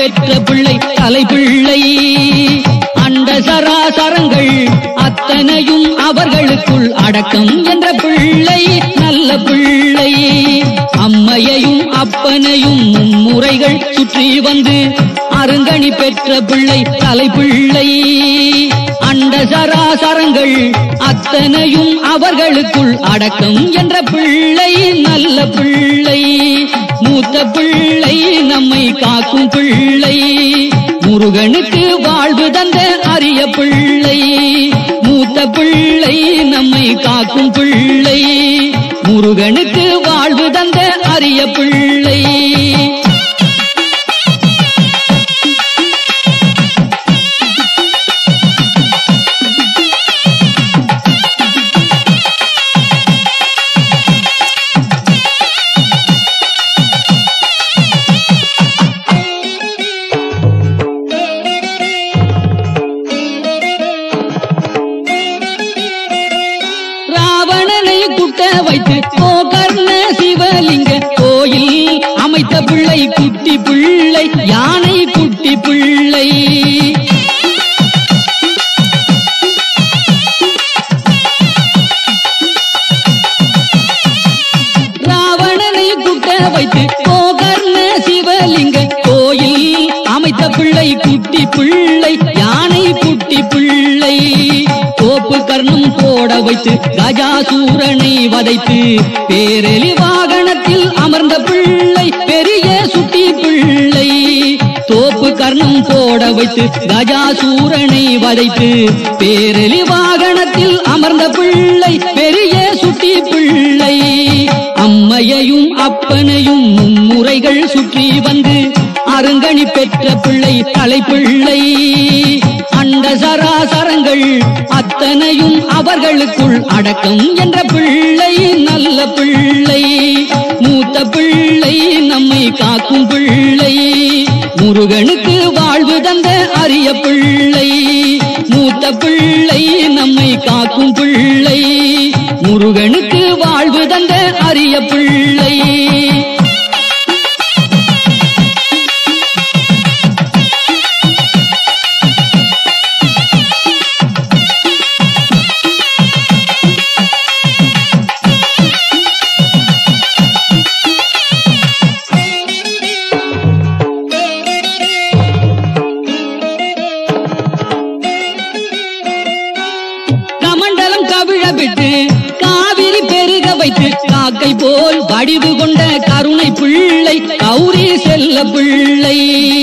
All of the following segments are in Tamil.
பெற்ற பிள்ளை தலைப்பிள்ளை அண்ட சராசரங்கள் அத்தனையும் அவர்களுக்குள் அடக்கம் என்ற பிள்ளை நல்ல பிள்ளை அம்மையையும் அப்பனையும் மும்முறைகள் சுற்றி வந்து அருங்கணி பெற்ற பிள்ளை தலைப்பிள்ளை அண்ட சராசரங்கள் அத்தனையும் அவர்களுக்குள் அடக்கம் என்ற பிள்ளை நல்ல பிள்ளை மூத்த பிள்ளை நம்மை காக்கும் பிள்ளை முருகனுக்கு வாழ்வு தந்த அரிய பிள்ளை மூத்த பிள்ளை நம்மை காக்கும் பிள்ளை முருகனுக்கு வாழ்வு தந்த அரிய பிள்ளை ராவணனை குட்ட வைத்து கோகர்ண சிவலிங்க கோயில் அமைத்த பிள்ளை குட்டி பிள்ளை யானை குட்டி பிள்ளை ராவணனை குட்ட வைத்து கோகர்ண சிவலிங்க கோயில் அமைத்த பிள்ளை குட்டி பிள்ளை யானை குட்டி பிள்ளை தோப்பு கர்ணம் போட வைத்து கஜாசூரனை வதைத்து பேரெலி வாகனத்தில் அமர்ந்த பிள்ளை பெரிய சுட்டி பிள்ளை தோப்பு கர்ணம் போட வைத்து கஜாசூரனை வதைத்து பேரெலி வாகனத்தில் அமர்ந்த பிள்ளை பெரிய சுட்டி பிள்ளை அம்மையையும் அப்பனையும் மும்முறைகள் சுற்றி வந்து அருங்கணி பெற்ற பிள்ளை தலைப்பிள்ளை அண்ட சராசரங்கள் அத்தனையும் அவர்களுக்குள் அடக்கம் என்ற பிள்ளை நல்ல பிள்ளை மூத்த பிள்ளை நம்மை காக்கும் பிள்ளை முருகனுக்கு வாழ்வு தந்த அரிய பிள்ளை மூத்த பிள்ளை நம்மை காக்கும் பிள்ளை முருகனுக்கு வாழ்வு தந்த அரிய பிள்ளை கமண்டலம் கவிழ விட்டு காவிரி பெருக வைத்து காக்கை போல் வடிவு கொண்ட கருணை பிள்ளை கௌரி செல்ல பிள்ளை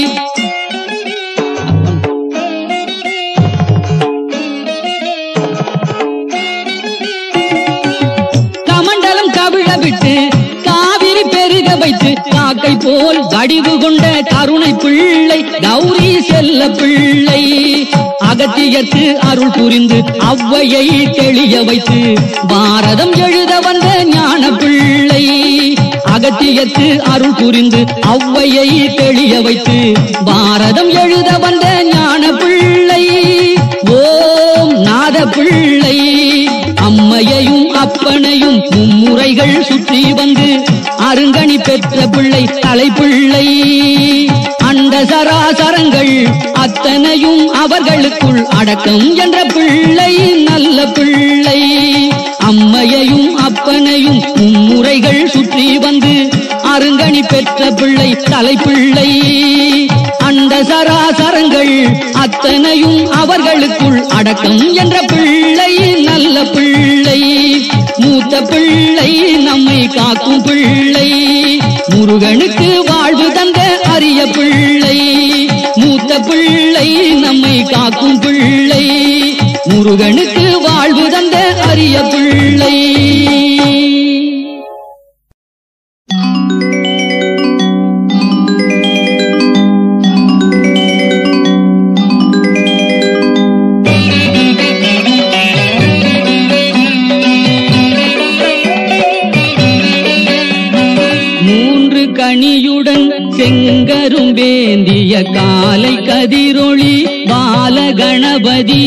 கமண்டலம் கவிழ விட்டு காவிரி பெருக வைத்து காக்கை போல் வடிவு கொண்ட கருணை பிள்ளை கௌரி செல்ல பிள்ளை அகத்தியத்து அருள் புரிந்து அவ்வையை தெளிய வைத்து பாரதம் எழுத வந்த ஞான பிள்ளை அகத்தியத்து அருள் புரிந்து அவ்வையை தெளிய வைத்து பாரதம் எழுத வந்த ஞான பிள்ளை ஓம் நாத பிள்ளை அம்மையையும் அப்பனையும் மும்முறைகள் சுற்றி வந்து அருங்கணி பெற்ற பிள்ளை தலைப்பிள்ளை அண்ட சராசரங்கள் அத்தனையும் அவர்களுக்குள் அடக்கம் என்ற பிள்ளை நல்ல பிள்ளை அம்மையையும் அப்பனையும் மும்முறைகள் சுற்றி வந்து அருங்கணி பெற்ற பிள்ளை தலைப்பிள்ளை அண்ட சராசரங்கள் அத்தனையும் அவர்களுக்குள் அடக்கம் என்ற பிள்ளை நல்ல பிள்ளை மூத்த பிள்ளை நம்மை காக்கும் பிள்ளை முருகனுக்கு வாழ்வு தந்த அரிய பிள்ளை மூத்த பிள்ளை நம்மை காக்கும் பிள்ளை முருகனுக்கு வாழ்வு தந்த அரிய பிள்ளை மூன்று கனியுடன் செங்கரும் வேந்திய காலை கதிரொளி பாலகணபதி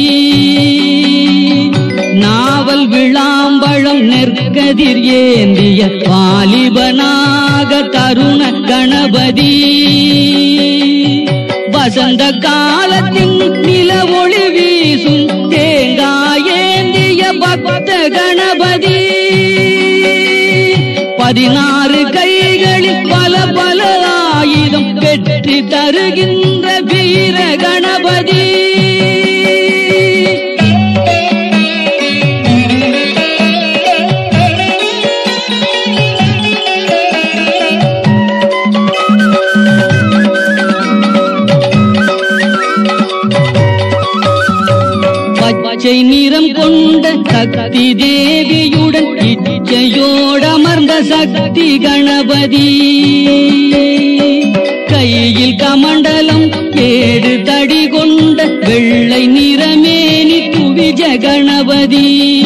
நாவல் விளாம்பழம் நெற்கதிர் ஏந்திய வாலிபனாக தருண கணபதி வசந்த காலத்தின் நில ஒளி வீசும் தேங்காயேந்திய பக்த கணபதி பதினாறு கைகளில் பல பல ஆயுதம் வெற்றி தருகின்ற வீர கணபதி பச்சை நிறம் கொண்ட சக்தி தேவியுடன் இச்சையோடமர்ந்த சக்தி கணபதி கையில் கமண்டலம் ஏடு தடி கொண்ட வெள்ளை நிறமேனி துவிஜ கணபதி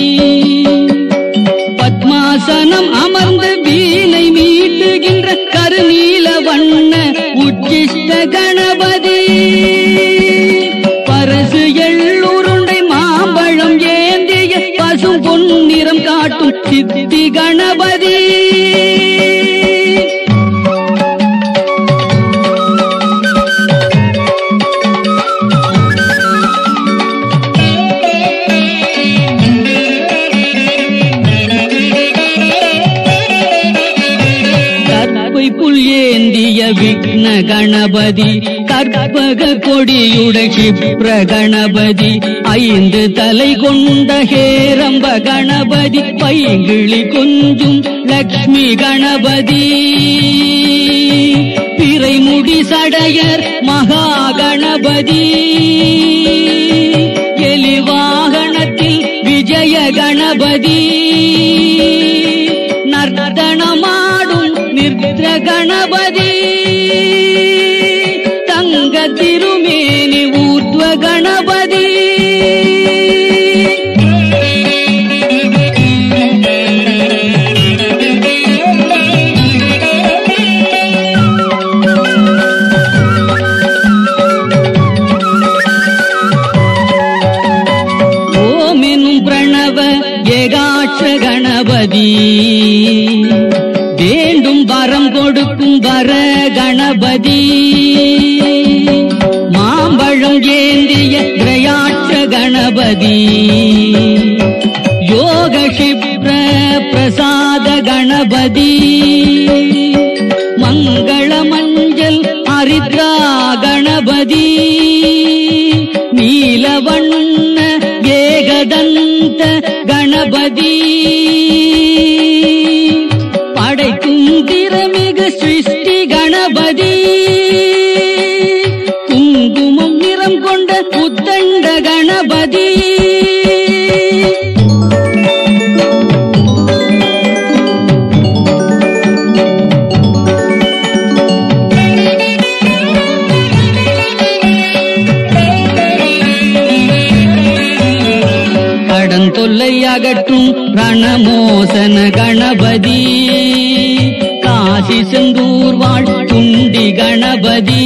பத்மாசனம் அமர்ந்து வீணை மீட்டுகின்ற கருநீல வண்ண உச்சிஷ்ட கணபதி பரசு எள்ளுருண்டை மாம்பழம் ஏந்திய பசும் பொன்னிறம் காட்டும் சித்தி கணபதி கற்பை புல் ஏந்திய விக்ன கணபதி கற்பக கொடியுட கிப்ர கணபதி ஐந்து தலை கொண்ட ஹேரம்ப கணபதி பைங்கிளி கொஞ்சும் லக்ஷ்மி கணபதி பிறைமுடி சடையர் மகா கணபதி எலிவாகனத்தில் விஜய கணபதி நர்த்தனமாடும் நிர்த்த கணபதி தங்க திருமேனி ஊர்த்வ கணபதி ஓம் எனும் பிரணவ ஏகாட்ச கணபதி வேண்டும் வரம் கொடுக்கும் வர கணபதி மாம்பழம் ஏந்திய திரையாட்ச கணபதி யோக சிப்ர பிரசாத கணபதி மங்கள மஞ்சள் ஹரித்ரா கணபதி நீலவண்ண ஏகதந்த கணபதி படைக்கும் திறமிகு சிருஷ்டி கணபதி குங்குமம் நிறம் கொண்ட புத்தண்ட கணபதி கடன் தொல்லை அகற்றும் ரணமோசன கணபதி காசி செந்தூர் வாழ் துண்டி கணபதி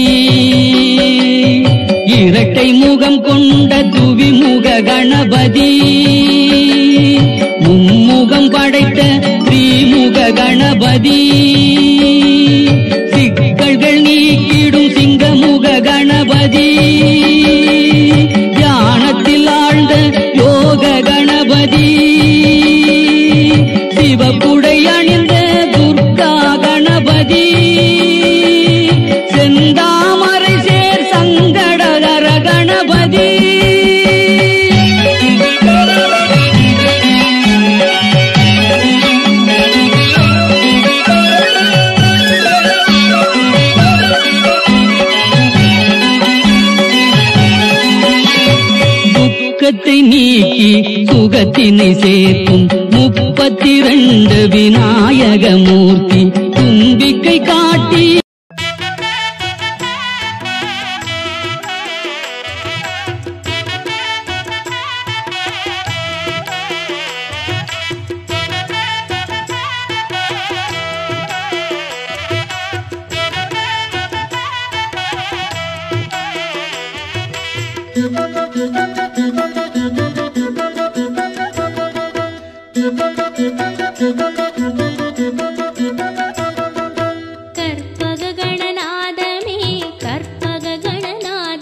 இரட்டை முகம் கொண்ட துவிமுக கணபதி மும்முகம் படைத்த ஸ்ரீமுக கணபதி சிக்கல்கள் நீக்கிடும் சிங்கமுக கணபதி தியானத்தில் ஆழ்ந்த யோக கணபதி சிவப்புடை அணிந்த துர்கா கணபதி செந்தாமரை சேர் சங்கடகர கணபதி துக்கத்தை நீக்கி சுகத்தினை சேர்க்கும் முப்பத்தி ரெண்டு விநாயக மூர்த்தி தும்பிக்கை காட்டி கற்பக கணநாதமே கற்பக கணநாதமே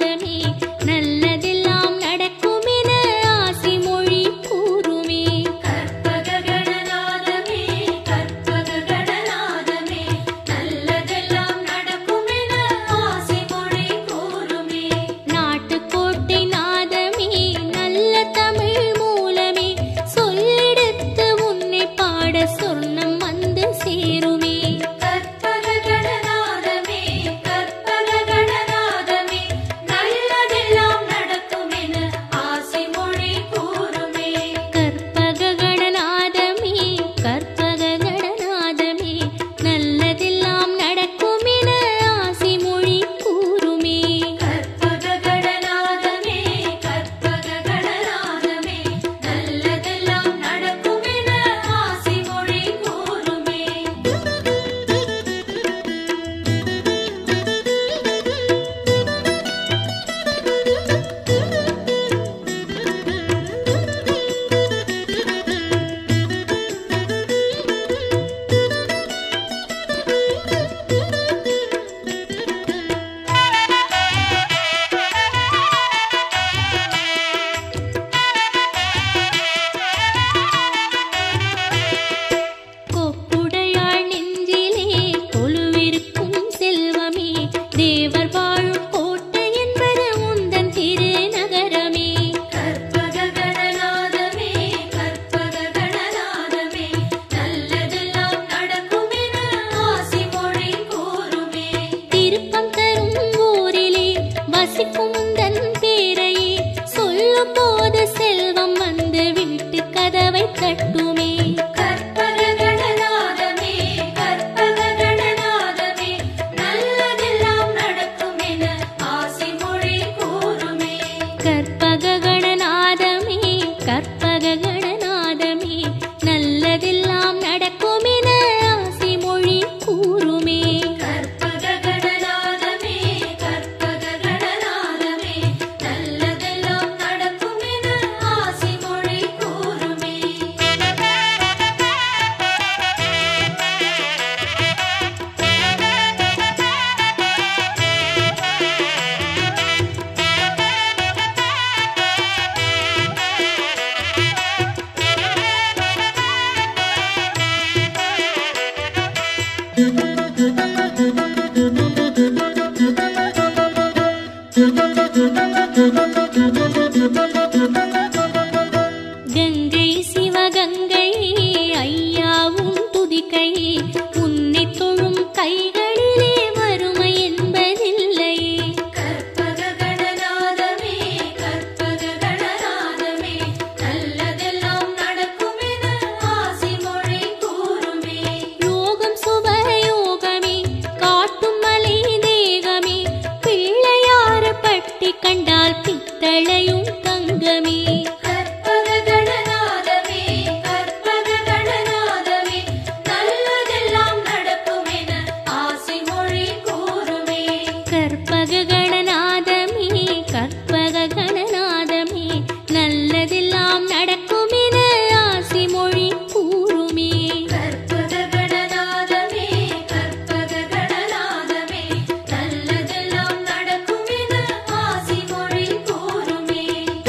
காட்டுமே கற்பக கணநாதமே கற்பக கணநாதமே நல்லதெல்லாம் நடக்கும் என ஆசி மொழி கூறுமே கற்பக கணநாதமே கற்பக கணநாதமே நல்லதெல்லாம் நடக்கும் என ஆசி மொழி கூறுமே கற்பக கணநாதமே கற்பக கணநாதமே நல்லதெல்லாம் நடக்கும் என ஆசி மொழி கூறுமே கங்கை சிவகங்கை ஐயாவும் துதிக்கை உன்னை தொழும் கைகளிலே வறுமை என்பதில்லை கற்பக கணநாதமே கற்பக கணநாதமே நல்லதெல்லாம் நடக்கும் என ஆசி மொழி கூறுமே யோகம் சுபயோகமே காட்டும் மலை தேகமே பிள்ளையார பட்டி கண்டால் பித்தளையும் தங்கமே கற்பக கணநாதமே கற்பக கணநாதமே நல்லதெல்லாம் நடக்கும் என ஆசி மொழி கூறுமே கற்பக கணநாதமே கற்பக கணநாதமே நல்லதெல்லாம் நடக்கும் என ஆசி மொழி கூறுமே கற்பக கணநாதமே கற்பக கணநாதமே நல்லதெல்லாம் நடக்கும் என ஆசி மொழி கூறுமே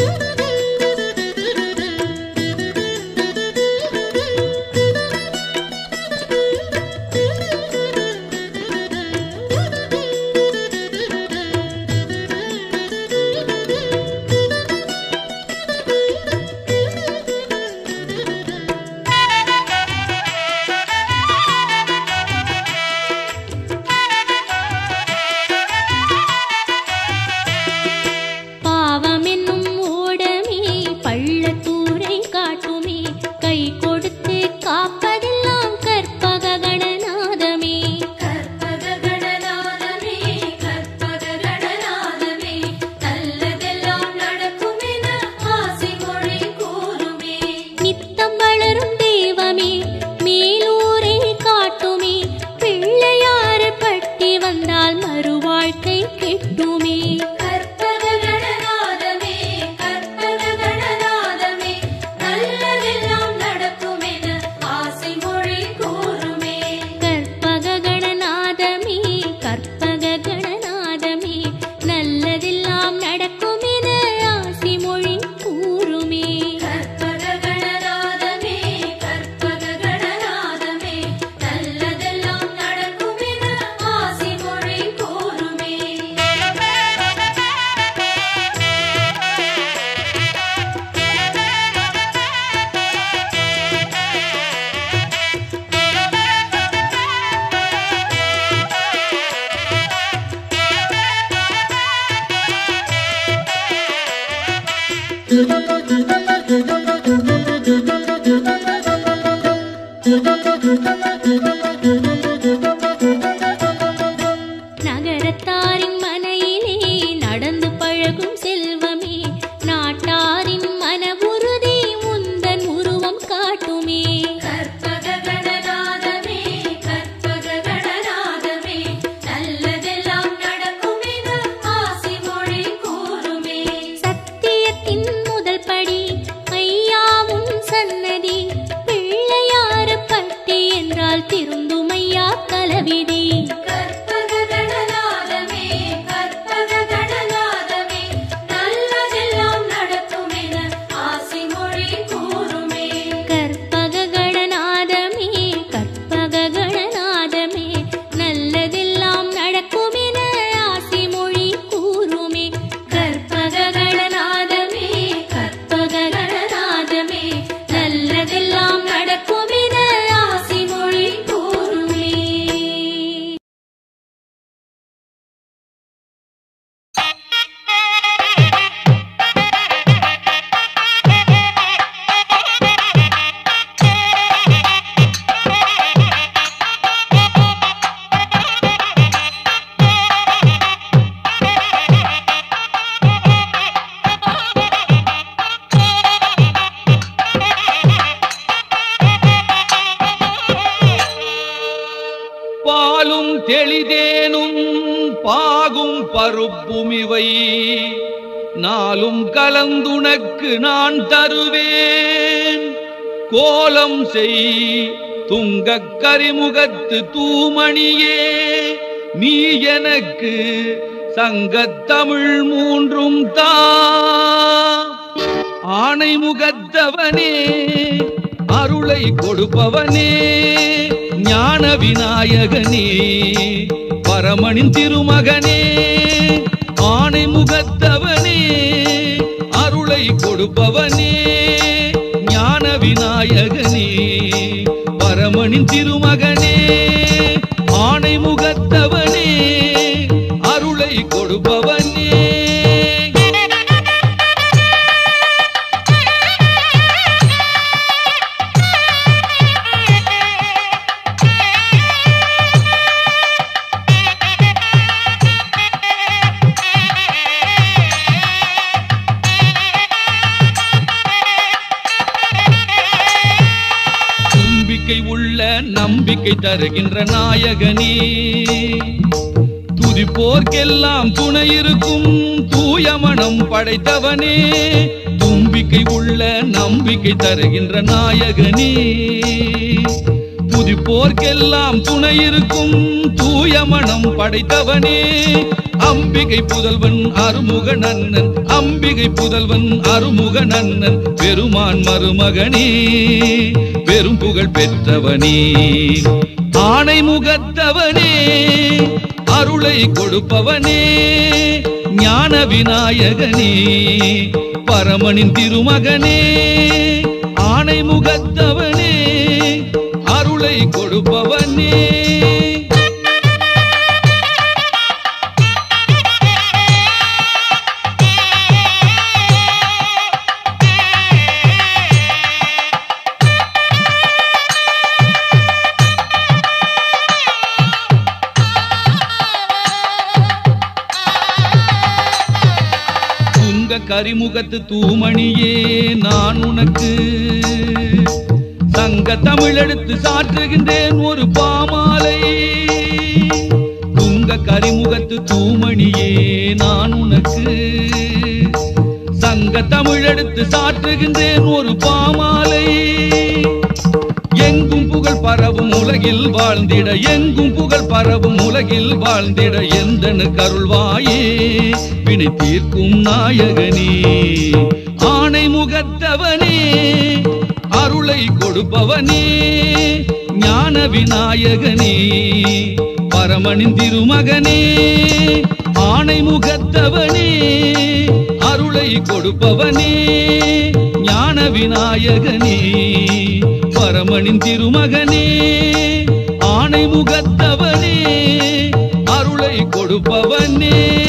பாவம் என்னும் ஓடமே பள்ளத்தூரை காட்டுமே கை கொடுத்து காப்பதெல்லாம் கற்பக கணநாதமே கற்பக கணநாதமே கற்பக கணநாதமே நல்லதெல்லாம் நடக்கும் என ஆசி மொழி கூறுமே நித்தம் வளரும் தெய்வமே மேலூரை காட்டுமே பிள்ளையார பட்டி வந்தால் மறுவாழ்க்கை கிட்டுமே கற்பக கணநாதமே கற்பக கணநாதமே நல்லதெல்லாம் நடக்கும் என ஆசி மொழி கூறுமே கற்பக கணநாதமே கற்பக கணநாதமே நல்லதெல்லாம் நடக்கும் என ஆசி மொழி கூறுமே கற்பக கணநாதமே கற்பக கணநாதமே நல்லதெல்லாம் நடக்கும் என ஆசி மொழி கூறுமே நகரத்தாரின் மனையிலே நடந்து பழகும் செல்வமே நாட்டாரின் மன உறுதி முந்தன் உருவம் காட்டுமே கற்பக கணநாதமே கற்பக கணநாதமே நல்லதெல்லாம் நடக்கும் என ஆசி மொழி கூறுமே சத்தியத்தின் முதல் படி ஐயாவும் சன்னதி பிள்ளையார பட்டி என்றால் திரு தெளிதேனும் பாகும் பருப்பும் இவை நாளும் கலந்துனக்கு நான் தருவேன் கோலம் செய் துங்கக் கரிமுகத்து தூமணியே நீ எனக்கு சங்கத்தமிழ் மூன்றும் தா ஆணை முகத்தவனே அருளை கொடுப்பவனே ஞான விநாயகனே பரமனின் திருமகனே ஆணை முகத்தவனே அருளை கொடுப்பவனே ஞான விநாயகனே பரமனின் திருமகனே ஆணை முகத்தவனே அருளை கொடுப்பவனே தும்பிக்கை உள்ள நம்பிக்கை தருகின்ற நாயகனே துதிப்போர்க்கெல்லாம் துணை இருக்கும் தூய மனம் படைத்தவனே தும்பிக்கை உள்ள நம்பிக்கை தருகின்ற நாயகனே துதிப்போர்க்கெல்லாம் துணை இருக்கும் தூய மனம் படைத்தவனே அம்பிகை புதல்வன் அருமுக நன்னன் அம்பிகை புதல்வன் அருமுக நன்னன் பெருமான் மருமகனே பெரும் புகழ் பெற்றவனே ஆணை முகத்தவனே அருளை கொடுப்பவனே ஞான விநாயகனே பரமனின் திருமகனே ஆணை முகத்தவனே அருளை கொடுப்பவனே துங்க கரிமுகத்து தூமணியே நான் உனக்கு தங்க தமிழெடுத்து சாற்றுகின்றேன் ஒரு பாமாலை துங்க கரிமுகத்து தூமணியே நான் உனக்கு சங்க தமிழெடுத்து சாற்றுகின்றேன் ஒரு பாமாலை எங்கும் புகழ் பரவும் உலகில் வாழ்ந்திட எங்கும் புகழ் பரவும் உலகில் வாழ்ந்திட எந்தனு கருள்வாயே வினை தீர்க்கும் நாயகனே ஆணை முகத்தவனே அருளை கொடுப்பவனே ஞான விநாயகனே பரமனின் திருமகனே ஆணை முகத்தவனே அருளை கொடுப்பவனே ஞான விநாயகனே பரமனின் திருமகனே ஆணை முகத்தவனே அருளை கொடுப்பவனே